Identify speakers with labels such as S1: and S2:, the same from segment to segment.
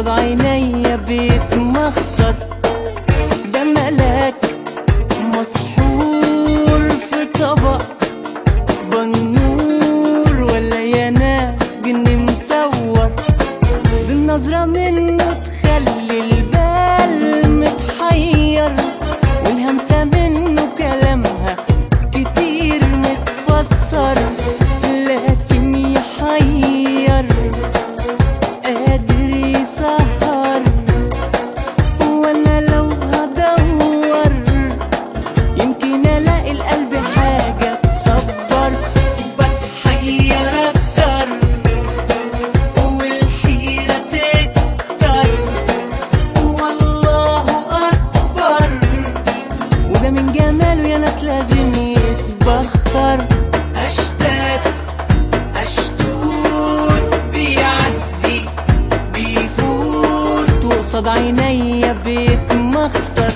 S1: قصاد عينيا بيتمخطط ده ملاك مسحور في طبق بنور ولا يا ناس جني مصور دي النظرة منه تخلي البال متحير والهمسة منه كلامها كتير متفسر لكن يحير قادر يسهر وانا لو هدور يمكن الاقي القلب حاجة تصبر بتحير اكتر والحيرة تكتر والله اكبر وده من جماله يا ناس لازم يتبخر اشتات اشتوت بيعدي بيفوت وقصاد عينيا بيتمخطر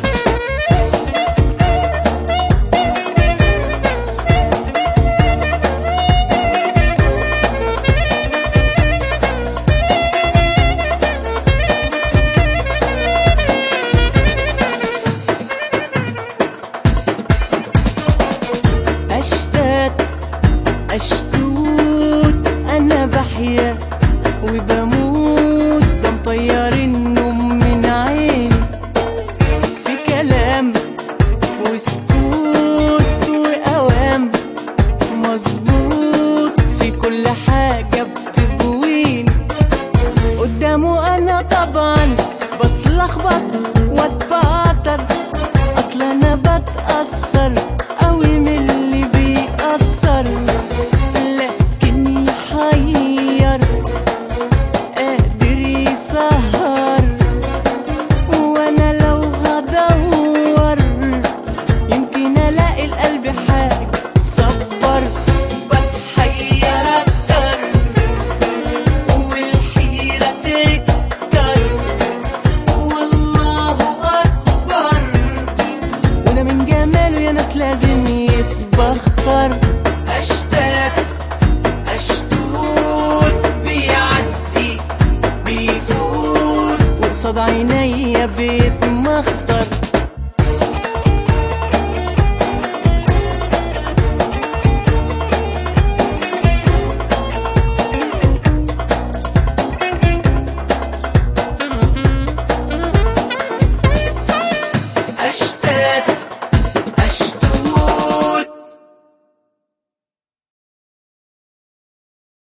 S1: أشتات أشتوت أنا بحيا وبموت ده مطير النوم من عيني في كلام وسكوت وأوام مظبوط في كل حاجة بتبويني قدامه أنا طبعا بتلخبط واتبعتر أصل أنا بتأثر أوي من اللي بيأثر لكن يحير قادر يسهر وأنا لو هدور يمكن ألاقي القلب حاجة صبر بتحير أكتر والحيرة تكتر والله أكبر وده من جماله يا ناس لازم يتبخر أشتات أشتوت بيعدي بيفوت وقصاد عينيا بيت